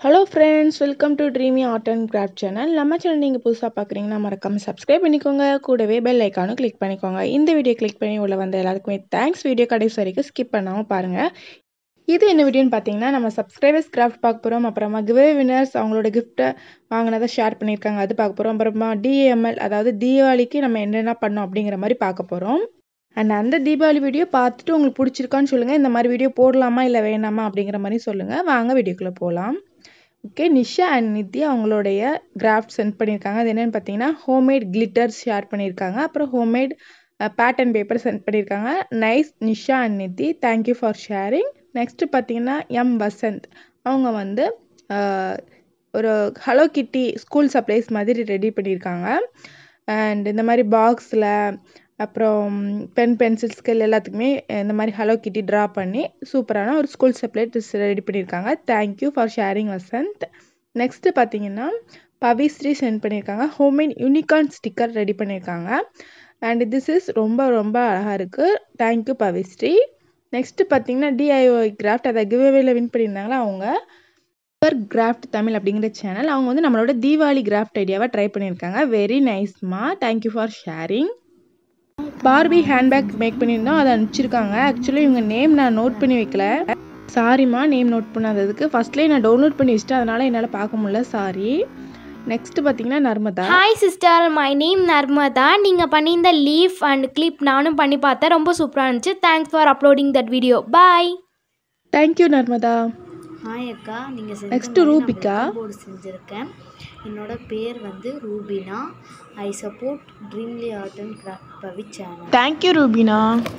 Hello friends welcome to dreamy art and craft channel நம்ம channel நீங்கள் புதுசாக பார்க்குறீங்கன்னா மறக்காமல் சப்ஸ்கிரைப் பண்ணிக்கோங்க கூடவே பெல் ஐக்கானும் கிளிக் பண்ணிக்கோங்க இந்த வீடியோ கிளிக் பண்ணி உள்ள வந்த எல்லாருக்குமே தேங்க்ஸ் வீடியோ கடைசி வரைக்கும் ஸ்கிப் பண்ணாமல் பாருங்கள் இது என்ன வீடியோன்னு பார்த்தீங்கன்னா நம்ம சப்ஸ்கிரைபர்ஸ் கிராஃப்ட் பார்க்க போகிறோம் அப்புறமா கிவே வினர்ஸ் அவங்களோட கிஃப்ட்டை வாங்கினதை ஷேர் பண்ணியிருக்காங்க அது பார்க்க போகிறோம் அப்புறமா டிஎம்எல் அதாவது தீபாவளிக்கு நம்ம என்னென்ன பண்ணோம் அப்படிங்கிற மாதிரி பார்க்க போகிறோம் அண்ட் அந்த தீபாவளி வீடியோ பார்த்துட்டு உங்களுக்கு பிடிச்சிருக்கான்னு சொல்லுங்கள் இந்த மாதிரி வீடியோ போடலாமா இல்லை வேணாமா அப்படிங்கிற மாதிரி சொல்லுங்கள் வாங்க வீடியோக்குள்ளே போகலாம் ஓகே நிஷா அண்ட் நித்தி அவங்களுடைய கிராஃப்ட் சென்ட் பண்ணியிருக்காங்க அது என்னென்னு பார்த்தீங்கன்னா ஹோம்மேட் கிளிட்டர்ஸ் ஷேர் பண்ணியிருக்காங்க அப்புறம் ஹோம்மேட் பேட்டர்ன் பேப்பர் சென்ட் பண்ணியிருக்காங்க nice Nisha and Nithi thank you for sharing next பார்த்தீங்கன்னா எம் வசந்த் அவங்க வந்து ஒரு ஹலோ கிட்டி ஸ்கூல் சப்ளைஸ் மாதிரி ரெடி பண்ணியிருக்காங்க அண்ட் இந்த மாதிரி பாக்ஸில் அப்புறம் பென் பென்சில் ஸ்கேல் எல்லாத்துக்குமே இந்த மாதிரி ஹலோ கிட்டி ட்ரா பண்ணி சூப்பரான ஒரு ஸ்கூல் சப்ளைட் ரெடி பண்ணியிருக்காங்க thank you for sharing Vasanth next பார்த்தீங்கன்னா பவிஸ்ரீ சென்ட் பண்ணியிருக்காங்க ஹோம்மேட் யூனிகார்ன் ஸ்டிக்கர் ரெடி பண்ணியிருக்காங்க அண்ட் திஸ் இஸ் ரொம்ப ரொம்ப அழகாக இருக்குது தேங்க்யூ பவிஸ்ரீ நெக்ஸ்ட்டு பார்த்தீங்கன்னா டிஐஓ கிராஃப்ட் அதை கிவ்வேல வின் பண்ணியிருந்தாங்களா அவங்க சூப்பர் கிராஃப்ட் தமிழ் அப்படிங்கிற சேனல் அவங்க வந்து நம்மளோட தீபாவளி கிராஃப்ட் ஐடியாவை ட்ரை பண்ணியிருக்காங்க வெரி நைஸ்மா thank you for sharing Barbie handbag make பண்ணியிருந்தோம் அதை அனுப்பிச்சிருக்காங்க ஆக்சுவலி இவங்க நேம் நான் நோட் பண்ணி வைக்கல சாரிம்மா நேம் நோட் பண்ணாததுக்கு ஃபஸ்ட்லேயே நான் டவுன்லோட் பண்ணி வச்சுட்டேன் அதனால் என்னால் பார்க்க முடியல சாரி நெக்ஸ்ட் பார்த்தீங்கன்னா Narmada hi sister my name Narmada நீங்கள் பண்ணியிருந்த லீஃப் அண்ட் கிளிப் நானும் பண்ணி பார்த்தேன் ரொம்ப சூப்பராக இருந்துச்சு thanks for uploading that video bye thank you Narmada hi அக்கா நீங்கள் செஞ்ச Next மாதிரி நான் ரூபிகா. வெல்கம் போர்டு செஞ்சுருக்கேன் என்னோட பேர் வந்து Rubina I support dreamy art and craft Pavi channel thank you Rubina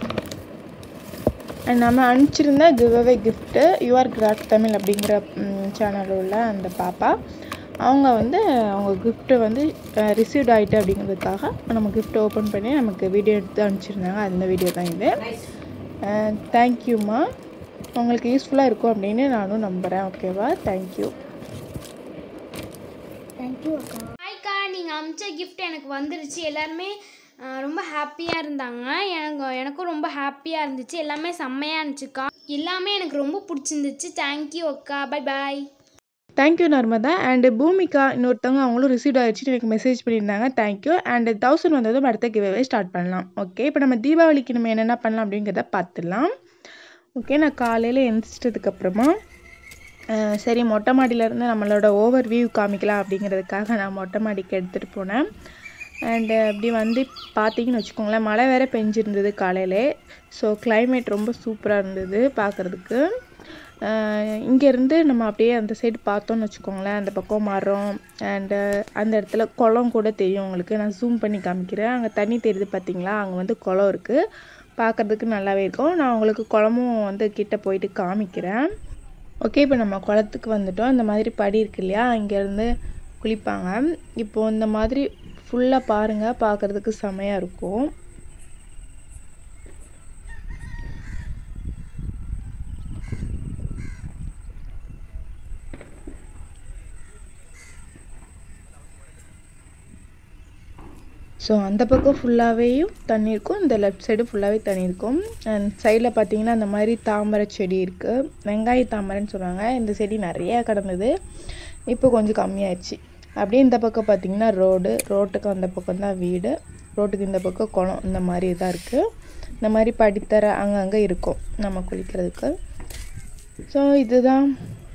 and நம்ம அனுப்பிச்சிருந்த giveaway gift your craft Tamil அப்படிங்கிற சேனலில் உள்ள அந்த பாப்பா அவங்க வந்து அவங்க கிஃப்ட்டு வந்து ரிசீவ்ட் ஆகிட்டு அப்படிங்கிறதுக்காக நம்ம கிஃப்ட் ஓப்பன் பண்ணி நமக்கு வீடியோ எடுத்து அனுப்பிச்சிருந்தாங்க அந்த வீடியோ தான் இது தேங்க்யூம்மா உங்களுக்கு யூஸ்ஃபுல்லாக இருக்கும் அப்படின்னு நானும் நம்புகிறேன் ஓகேவா தேங்க்யூ தேங்க்யூ அக்கா ஹாய்க்கா நீங்கள் அமிச்ச கிஃப்ட் எனக்கு வந்துருச்சு எல்லாருமே அஹ், ரொம்ப ஹாப்பியாக இருந்தாங்க எனக்கு எனக்கும் ரொம்ப ஹாப்பியாக இருந்துச்சு எல்லாமே செம்மையாக இருந்துச்சுக்கா எல்லாமே எனக்கு ரொம்ப பிடிச்சிருந்துச்சு தேங்க்யூ அக்கா bye bye thank you Narmada and Bhumika இன்னொருத்தவங்க அவங்களும் ரிசீவ் ஆகிடுச்சு எனக்கு மெசேஜ் பண்ணியிருந்தாங்க தேங்க்யூ அண்ட் தௌசண்ட் வந்ததும் அடுத்த கிவ்வே ஸ்டார்ட் பண்ணலாம் ஓகே இப்போ நம்ம தீபாவளிக்கு நம்ம என்னென்ன பண்ணலாம் அப்படிங்கிறத பார்த்துடலாம் ஓகே நான் காலையில் எழுந்திரிச்சிட்டதுக்கப்புறமா சரி மொட்டை மாடியிலேருந்து நம்மளோட ஓவர் வியூ காமிக்கலாம் அப்படிங்கிறதுக்காக நான் மொட்டை மாடிக்கு எடுத்துகிட்டு போனேன் அண்டு அப்படி வந்து பார்த்தீங்கன்னு வச்சுக்கோங்களேன் மழை வேற பெஞ்சிருந்தது காலையிலே ஸோ climate ரொம்ப சூப்பராக இருந்தது பார்க்குறதுக்கு இங்கேருந்து நம்ம அப்படியே அந்த சைடு பார்த்தோம்னு வச்சுக்கோங்களேன் அந்த பக்கம் மரம் அண்டு அந்த இடத்துல குளம் கூட தெரியும் உங்களுக்கு நான் ஜூம் பண்ணி காமிக்கிறேன் அங்கே தண்ணி தெரியுது பார்த்தீங்களா அங்கே வந்து குளம் இருக்குது பார்க்குறதுக்கு நல்லாவே இருக்கும் நான் உங்களுக்கு குளமும் வந்து கிட்ட போயிட்டு காமிக்கிறேன் ஓகே இப்போ நம்ம குளத்துக்கு வந்துட்டோம் இந்த மாதிரி படி இருக்கு இல்லையா இங்கேருந்து குளிப்பாங்க இப்போது இந்த மாதிரி ஃபுல்லாக பாருங்கள் பார்க்குறதுக்கு செமையாக இருக்கும் ஸோ அந்த பக்கம் ஃபுல்லாகவேயும் தண்ணி இருக்கும் இந்த லெஃப்ட் சைடு ஃபுல்லாகவே தண்ணி இருக்கும் அண்ட் சைடில் பார்த்தீங்கன்னா அந்த மாதிரி தாமரை செடி இருக்குது வெங்காய தாமரைன்னு சொல்லுவாங்க இந்த செடி நிறையா கிடந்தது இப்போ கொஞ்சம் கம்மியாயிடுச்சு அப்படியே இந்த பக்கம் பார்த்தீங்கன்னா ரோடு ரோட்டுக்கு அந்த பக்கம் தான் வீடு ரோட்டுக்கு இந்த பக்கம் குளம் இந்த மாதிரி தான் இருக்குது இந்த மாதிரி படித்தர அங்கங்கே இருக்கும் நம்ம குளிக்கிறதுக்கு ஸோ இதுதான்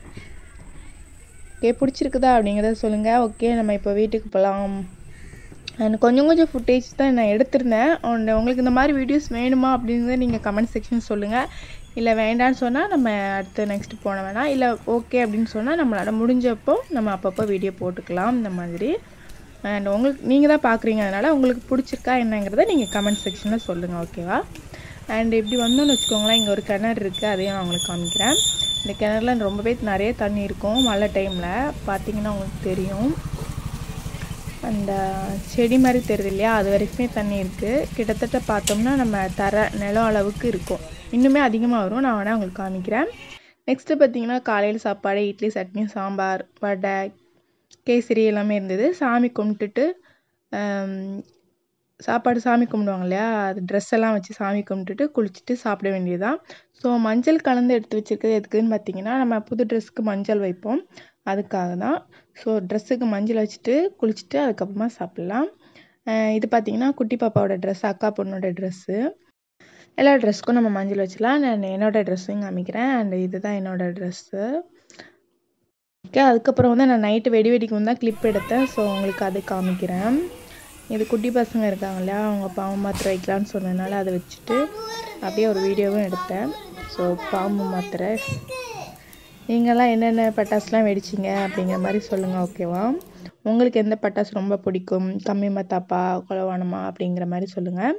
ஓகே பிடிச்சிருக்குதா அப்படிங்கிறத சொல்லுங்கள் ஓகே நம்ம இப்போ வீட்டுக்கு போகலாம் அண்ட் கொஞ்சம் கொஞ்சம் ஃபுட்டேஜ் தான் நான் எடுத்திருந்தேன் அண்ட் உங்களுக்கு இந்த மாதிரி வீடியோஸ் வேணுமா அப்படிங்கிறத நீங்கள் கமெண்ட் செக்ஷன் சொல்லுங்கள் இல்லை வேண்டான்னு சொன்னால் நம்ம அடுத்து நெக்ஸ்ட் போன வேணாம் இல்லை ஓகே அப்படின்னு சொன்னால் நம்மளால் முடிஞ்சப்போ நம்ம அப்பப்போ வீடியோ போட்டுக்கலாம் இந்த மாதிரி அண்ட் உங்களுக்கு நீங்கள் தான் பார்க்குறீங்க அதனால் உங்களுக்கு பிடிச்சிருக்கா என்னங்கிறத நீங்கள் கமெண்ட் செக்ஷனில் சொல்லுங்கள் ஓகேவா அண்ட் இப்படி வந்தோம்னு வச்சுக்கோங்களேன் இங்கே ஒரு கிணறு இருக்குது அதையும் நான் உங்களுக்கு காமிக்கிறேன் இந்த கிணறுல ரொம்பவே நிறைய தண்ணி இருக்கும் மழை டைமில் பார்த்தீங்கன்னா உங்களுக்கு தெரியும் அந்த செடி மாதிரி தெரியுது இல்லையா அது வரைக்குமே தண்ணி இருக்குது கிட்டத்தட்ட பார்த்தோம்னா நம்ம தர நிலம் அளவுக்கு இருக்கும் இன்னுமே அதிகமாக வரும் நான் வேணால் உங்களுக்கு காமிக்கிறேன் நெக்ஸ்ட்டு பார்த்தீங்கன்னா காலையில் சாப்பாடு இட்லி சட்னி சாம்பார் வடை கேசரி எல்லாமே இருந்தது சாமி கும்பிட்டுட்டு ஆம், சாப்பாடு சாமி கும்பிடுவாங்க இல்லையா அது ட்ரெஸ் எல்லாம் வச்சு சாமி கும்பிட்டுட்டு குளிச்சுட்டு சாப்பிட வேண்டியதுதான் ஸோ மஞ்சள் கலந்து எடுத்து வச்சிருக்கிறது எதுக்குன்னு பார்த்தீங்கன்னா நம்ம புது ட்ரெஸ்க்கு மஞ்சள் வைப்போம் அதுக்காக தான் ஸோ ட்ரெஸ்ஸுக்கு மஞ்சள் வச்சுட்டு குளிச்சுட்டு அதுக்கப்புறமா சாப்பிட்லாம் அஹ் இது பார்த்தீங்கன்னா குட்டி பாப்பாவோட ட்ரெஸ் அக்கா பொண்ணோட ட்ரெஸ்ஸு எல்லா ட்ரெஸ்க்கும் நம்ம மஞ்சள் வச்சுலாம் நான் என்னோட ட்ரெஸ்ஸையும் காமிக்கிறேன் அண்ட் இதுதான் என்னோட ட்ரெஸ்ஸு ஓகே அதுக்கப்புறம் வந்து நான் நைட்டு வெடி வெடிக்கும் தான் கிளிப் எடுத்தேன் ஸோ உங்களுக்கு அது காமிக்கிறேன் இது குட்டி பசங்க இருக்காங்க இல்லையா அவங்க பாம்பு மாத்திரை வைக்கலான்னு சொன்னதுனால அதை வச்சுட்டு அப்படியே ஒரு வீடியோவும் எடுத்தேன் ஸோ பாம்பு மாத்திரை நீங்கள்லாம் என்னென்ன பட்டாசுலாம் வெடிச்சிங்க அப்படிங்கிற மாதிரி சொல்லுங்கள் ஓகேவா உங்களுக்கு எந்த பட்டாசு ரொம்ப பிடிக்கும் கம்மி மத்தாப்பா குலவானமா அப்படிங்கிற மாதிரி சொல்லுங்கள்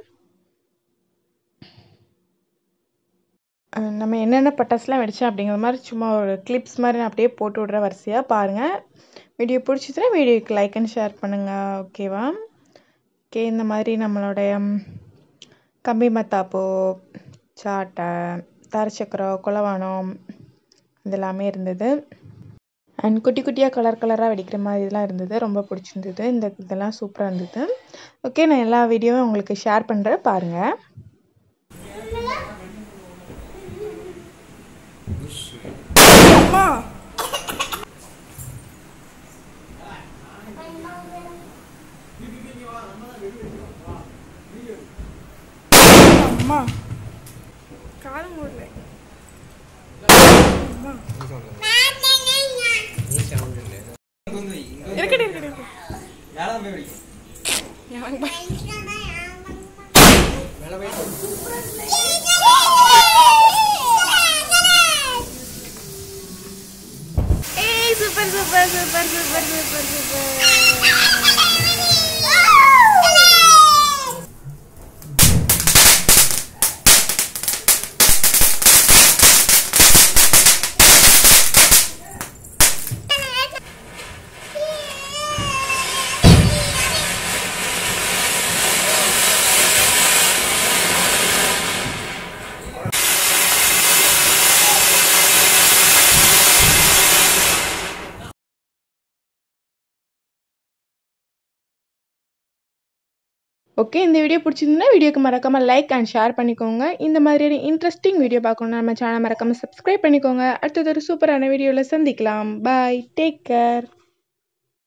அஹ் நம்ம என்னென்ன பட்டாசுலாம் வெடிச்சோம் அப்படிங்கிற மாதிரி சும்மா ஒரு கிளிப்ஸ் மாதிரி நான் அப்படியே போட்டு விட்ற வரிசையாக பாருங்கள் வீடியோ பிடிச்சிச்சுன்னா வீடியோக்கு லைக் அண்ட் ஷேர் பண்ணுங்கள் ஓகேவா ஓகே இந்த மாதிரி நம்மளுடைய ம், கம்பி மத்தாப்பூ சாட்டை தரச்சக்கரம் குலவானம் இதெல்லாமே இருந்தது அண்ட் குட்டி குட்டியாக கலர் கலராக வெடிக்கிற மாதிரி இதெல்லாம் இருந்தது ரொம்ப பிடிச்சிருந்தது இந்த இதெல்லாம் சூப்பராக இருந்தது ஓகே நான் எல்லா வீடியோவும் உங்களுக்கு ஷேர் பண்ணுறேன் பாருங்கள் அம்மா காது மூடல இருக்கட்டும் இருக்கட்டும் எனக்கு பய- ஏய் super super super super super super okay இந்த வீடியோ பிடிச்சிருந்தா வீடியோக்கு மறக்காமல் லைக் அண்ட் ஷேர் பண்ணிக்கோங்க இந்த மாதிரியான இன்ட்ரெஸ்டிங் வீடியோ பார்க்கணுன்னா நம்ம சேனல் மறக்காமல் சப்ஸ்கிரைப் பண்ணிக்கோங்க அடுத்தது ஒரு சூப்பரான வீடியோவில் சந்திக்கலாம் பாய் டேக் கேர்